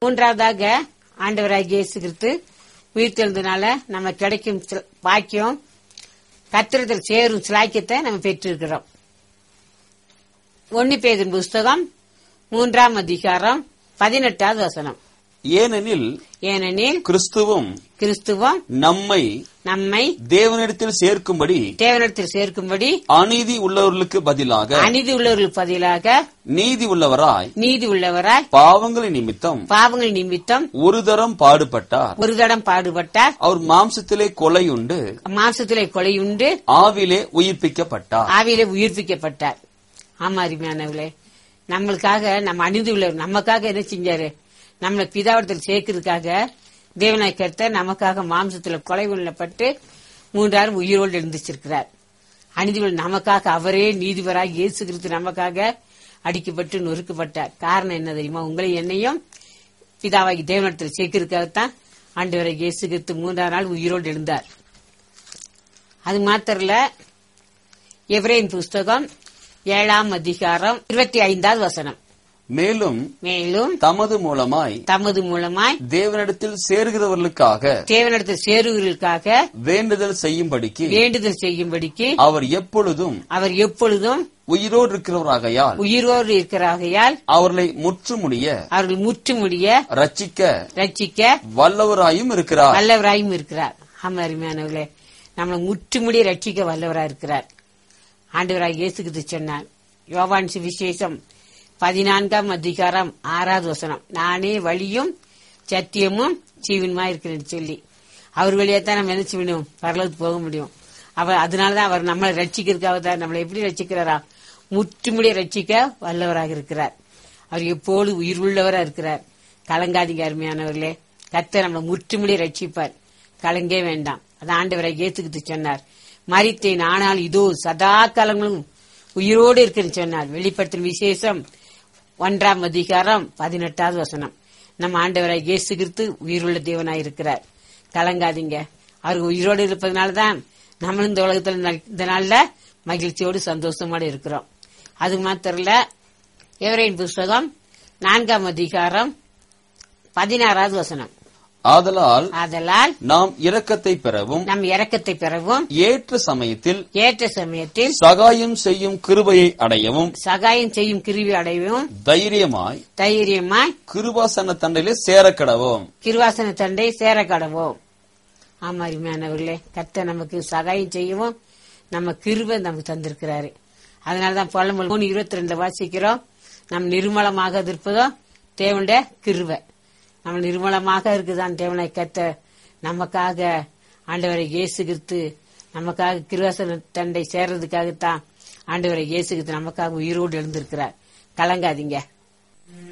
மூன்றாவதாக ஆண்டவராகிய இயேசு கிறிஸ்து உயிர்த்தெழுந்தனால நம்ம கிடைக்கும் சில- பாக்கியம் கத்திரத்தில் சேரும் சிலாக்கியத்தை நம்ம பெற்றிருக்கிறோம் ஒன்னு பேதின் புஸ்தகம் மூன்றாம் அதிகாரம் பதினெட்டாவது வசனம் ஏனெனில் ஏனெனில் கிறிஸ்துவும் கிறிஸ்துவம் நம்மை நம்மை தேவனிடத்தில் சேர்க்கும்படி தேவனிடத்தில் சேர்க்கும்படி அநீதி உள்ளவர்களுக்கு பதிலாக அநீதி உள்ளவர்களுக்கு பதிலாக நீதி உள்ளவராய் நீதி உள்ளவராய் பாவங்களின் நிமித்தம் பாவங்கள் நிமித்தம் ஒரு தரம் பாடுபட்டார் ஒரு தடம் பாடுபட்டார் அவர் மாம்சத்திலே கொலையுண்டு மாம்சத்திலே கொலையுண்டு ஆவிலே உயிர்ப்பிக்கப்பட்டார் ஆவியிலே உயிர்ப்பிக்கப்பட்டார் ஆமா அருமையானவர்களே நம்மளுக்காக நம்ம அணிந்து உள்ளவர் நமக்காக என்ன செஞ்சாரு நம்மளை பிதாவடத்தில் சேர்க்கறதுக்காக தேவநாய் கர்த்தர் நமக்காக மாம்சத்துல கொலை கொள்ளப்பட்டு மூன்றாயிரம் உயிரோடு எழுந்திருச்சிருக்கிறார் அநீதிகள் நமக்காக அவரே நீதிபராக இயேசு கிறிஸ்து நமக்காக அடிக்கப்பட்டு நொறுக்கப்பட்டார் காரணம் என்ன தெரியுமா உங்களை என்னையும் பிதாவாகி தேவனிடத்தில் சேர்க்கறதுக்காகத்தான் ஆண்டவரை இயேசு கிறிஸ்து மூன்றாம் நாள் உயிரோடு எழுந்தார் அது மாத்திரல எவரேன் புஸ்தகம் ஏழாம் அதிகாரம் இருபத்தி ஐந்தாவது வசனம் மேலும் மேலும் தமது மூலமாய் தமது மூலமாய் தேவனிடத்தில் சேர்கிறவர்களுக்காக தேவனிடத்தில் சேருவர்களுக்காக வேண்டுதல் செய்யும்படிக்கு வேண்டுதல் செய்யும்படிக்கு அவர் எப்பொழுதும் அவர் எப்பொழுதும் உயிரோடு இருக்கிறவராகையால் உயிரோடு இருக்கிறாகையால் அவர்களை முற்றுமுடிய அவர்கள் முற்றுமுடிய ரட்சிக்க ரட்சிக்க வல்லவராயும் இருக்கிறார் வல்லவராயும் இருக்கிறார் ஆமா அருமையானவர்களே நம்மளை முற்றுமுடிய ரட்சிக்க வல்லவராய் இருக்கிறார் ஆண்டவராய் இயேசுக்கு சொன்னார் யோவான் சுவிசேஷம் பதினான்காம் அதிகாரம் ஆறாவது வசனம் நானே வழியும் சத்தியமும் ஜீவனுமா இருக்கிறேன்னு சொல்லி அவர் வழியா தான் நம்ம என்ன செய்யணும் பரலோகத்துக்கு போக முடியும் அவர் அதனாலதான் அவர் நம்மளை ரட்சிக்கிறதுக்காக தான் நம்மளை எப்படி ரட்சிக்கிறாரா முற்றுமுடிய ரட்சிக்க வல்லவராக இருக்கிறார் அவர் எப்போது உயிர் உள்ளவரா இருக்கிறார் கலங்காதீங்க அருமையானவர்களே கர்த்தர் நம்மளை முற்றுமுடிய ரட்சிப்பார் கலங்கே வேண்டாம் அது ஆண்டவரை ஏத்துக்கிட்டு சொன்னார் மறித்தேன் ஆனால் இதோ சதா காலங்களும் உயிரோடு இருக்குன்னு சொன்னார் வெளிப்படுத்தும் விசேஷம் ஒன்றாம் அதிகாரம் பதினெட்டாவது வசனம் நம்ம ஆண்டவரை இயேசு கிறிஸ்து உயிருள்ள தேவனாய் இருக்கிறார் கலங்காதீங்க அவர் உயிரோடு இருப்பதனாலதான் நம்மளும் இந்த உலகத்துல இந்த- இந்த நாள்ல மகிழ்ச்சியோடு சந்தோஷமோடு இருக்கிறோம் அது மாத்திரம் இல்ல எவரையின் புஸ்தகம் நான்காம் அதிகாரம் பதினாறாவது வசனம் ஆதலால் ஆதலால் நாம் இரக்கத்தை பெறவும் நம் இரக்கத்தை பெறவும் ஏற்ற சமயத்தில் ஏற்ற சமயத்தில் சகாயம் செய்யும் கிருபையை அடையவும் சகாயம் செய்யும் கிருவி அடையவும் தைரியமாய் தைரியமாய் கிருபாசன தண்டையிலே சேரக்கடவும் கிருவாசன தண்டை சேர கடவோம் ஆமா அருமையானவர்களே கர்த்தர் நமக்கு சகாயம் செய்யவும் நம்ம கிருபை நமக்கு தந்திருக்கிறாரு அதனாலதான் புலம்பல் மூணு இருபத்தி ரெண்டு வாசிக்கிறோம் நம் நிர்மலமாக இருப்பதோ தேவனுடைய கிருபை நம்ம நிர்மலமாக இருக்குதான் தேவனை கத்த நமக்காக ஆண்டவரை இயேசு கிறிஸ்து நமக்காக கிருவாசன தண்டை சேர்றதுக்காகத்தான் ஆண்டவரை இயேசு கிறிஸ்து நமக்காக உயிரோடு எழுந்திருக்கிறார் கலங்காதீங்க